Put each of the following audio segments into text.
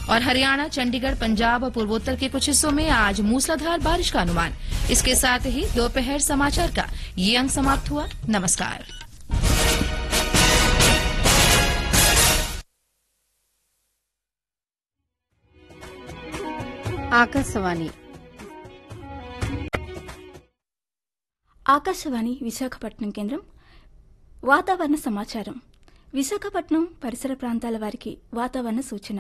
और हरियाणा चंडीगढ़ पंजाब और पूर्वोत्तर के कुछ हिस्सों में आज मूसलाधार बारिश का अनुमान इसके साथ ही दोपहर समाचार का ये अंक समाप्त हुआ नमस्कार ఆకాశవాణి ఆకాశవాణి విశాఖపట్నం కేంద్రం వాతావరణ సమాచారం విశాఖపట్నం పరిసర ప్రాంతాల వారికి వాతావరణ సూచన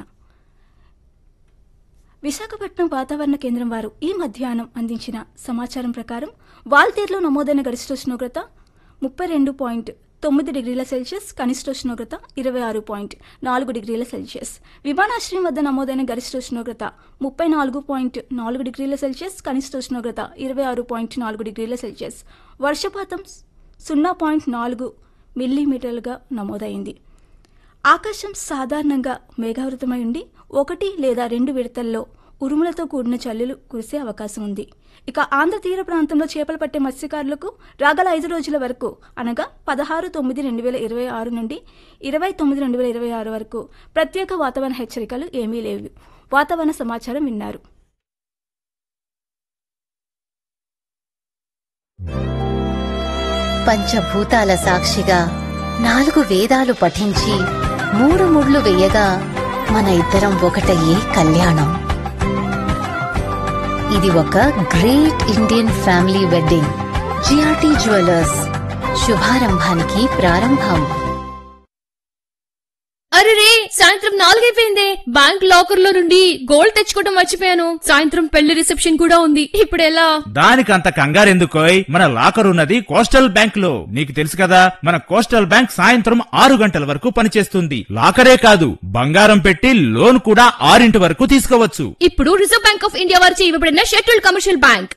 విశాఖపట్నం వాతావరణ కేంద్రం వారు ఈ మధ్యాహ్నం అందించిన సమాచారం ప్రకారం వాల్తేరులో నమోదైన గరిష్ట ఉష్ణోగ్రత ముప్పై రెండు పాయింట్ తొమ్మిది డిగ్రీల సెల్సియస్ కనిష్ట ఉష్ణోగ్రత ఇరవై ఆరు పాయింట్ నాలుగు డిగ్రీల సెల్సియస్ విమానాశ్రయం వద్ద నమోదైన గరిష్ట ఉష్ణోగ్రత ముప్పై నాలుగు పాయింట్ నాలుగు డిగ్రీల సెల్సియస్ కనిష్ట ఉష్ణోగ్రత ఇరవై ఆరు పాయింట్ నాలుగు డిగ్రీల సెల్సియస్ వర్షపాతం సున్నా పాయింట్ నాలుగు మిల్లీమీటర్లుగా నమోదైంది ఆకాశం సాధారణంగా మేఘావృతమై ఉండి ఒకటి లేదా రెండు విడతల్లో ఉరుములతో కూడిన చల్లులు కురిసే అవకాశం ఉంది ఇక ఆంధ్ర తీర ప్రాంతంలో చేపలు పట్టే మత్స్యకారులకు రాగల ఐదు రోజుల వరకు అనగా పదహారు తొమ్మిది రెండు వేల ఇరవై ఆరు నుండి ఇరవై తొమ్మిది రెండు వేల ఇరవై ఆరు వరకు ప్రత్యేక వాతావరణ హెచ్చరికలు ఏమీ లేవు వాతావరణ సమాచారం విన్నారు పంచభూతాల సాక్షిగా నాలుగు వేదాలు పఠించి మూడు ముళ్ళు వేయగా మన ఇద్దరం ఒకటయ్యే కళ్యాణం ఇది ఒక great Indian family wedding GRT jewellers శుభారంభానికి ప్రారంభం అరే రే సాయంత్రం నాలుగైపోయింది బ్యాంక్ లాకర్ లో నుండి గోల్డ్ తెచ్చుకోవడం మర్చిపోయాను సాయంత్రం పెళ్లి రిసెప్షన్ కూడా ఉంది ఇప్పుడు ఎలా దానికంత కంగారెందుకోయ్ మన లాకర్ ఉన్నది కోస్టల్ బ్యాంక్ లో నీకు తెలుసు కదా మన కోస్టల్ బ్యాంక్ సాయంత్రం ఆరు గంటల వరకు పనిచేస్తుంది లాకరే కాదు బంగారం పెట్టి లోన్ కూడా ఆరింటి వరకు తీసుకోవచ్చు ఇప్పుడు రిజర్వ్ బ్యాంక్ ఆఫ్ ఇండియా వారిచే ఇవ్వబడిన షెడ్యూల్డ్ కమర్షియల్ బ్యాంక్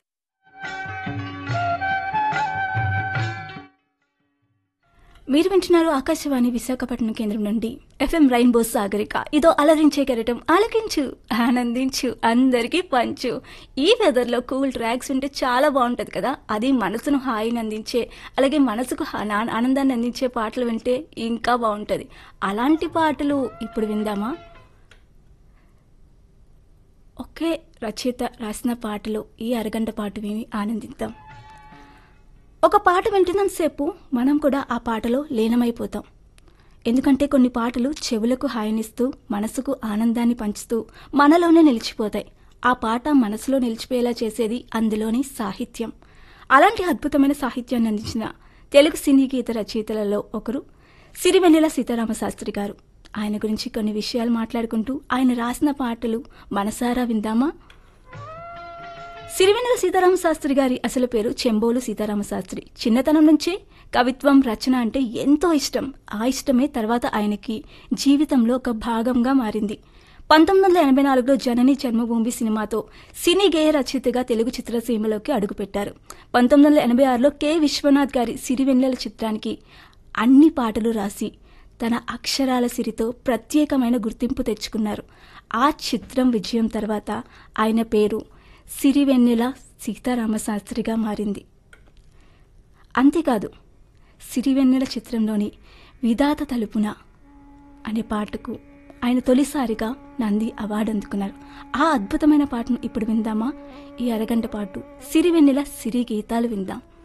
మీరు వింటున్నారు ఆకాశవాణి విశాఖపట్నం కేంద్రం నుండి ఎఫ్ఎం రైన్బో సాగరిక ఇదో అలరించే కెరటం ఆలకించు ఆనందించు అందరికీ పంచు ఈ వెదర్లో కూల్ ట్రాక్స్ ఉంటే చాలా బాగుంటుంది కదా అది మనసును హాయిని అందించే అలాగే మనసుకు హా- నా- ఆనందాన్ని అందించే పాటలు వింటే ఇంకా బాగుంటుంది అలాంటి పాటలు ఇప్పుడు విందామా ఒకే రచయిత రాసిన పాటలు ఈ అరగంట పాటు విని ఆనందిద్దాం ఒక పాట వింటున్నంతసేపు మనం కూడా ఆ పాటలో లీనమైపోతాం ఎందుకంటే కొన్ని పాటలు చెవులకు హాయినిస్తూ మనసుకు ఆనందాన్ని పంచుతూ మనలోనే నిలిచిపోతాయి ఆ పాట మనసులో నిలిచిపోయేలా చేసేది అందులోని సాహిత్యం అలాంటి అద్భుతమైన సాహిత్యాన్ని అందించిన తెలుగు సినీ గీత రచయితలలో ఒకరు సిరివెన్నెల సీతారామ శాస్త్రి గారు ఆయన గురించి కొన్ని విషయాలు మాట్లాడుకుంటూ ఆయన రాసిన పాటలు మనసారా విందామా సిరివెన్నెల సీతారామ శాస్త్రి గారి అసలు పేరు చెంబోలు సీతారామ శాస్త్రి చిన్నతనం నుంచే కవిత్వం రచన అంటే ఎంతో ఇష్టం ఆ ఇష్టమే తర్వాత ఆయనకి జీవితంలో ఒక భాగంగా మారింది పంతొమ్మిది వందల ఎనభై నాలుగులో జనని జన్మభూమి సినిమాతో సినీ గేయ రచయితగా తెలుగు చిత్రసీమలోకి అడుగుపెట్టారు పంతొమ్మిది వందల ఎనభై ఆరులో కె విశ్వనాథ్ గారి సిరివెన్నెల చిత్రానికి అన్ని పాటలు రాసి తన అక్షరాల సిరితో ప్రత్యేకమైన గుర్తింపు తెచ్చుకున్నారు ఆ చిత్రం విజయం తర్వాత ఆయన పేరు సిరివెన్నెల సీతారామశాస్త్రిగా మారింది అంతేకాదు సిరివెన్నెల చిత్రంలోని విధాత తలుపున అనే పాటకు ఆయన తొలిసారిగా నంది అవార్డు అందుకున్నారు ఆ అద్భుతమైన పాటను ఇప్పుడు విందామా ఈ అరగంట పాటు సిరివెన్నెల సిరి గీతాలు విందాం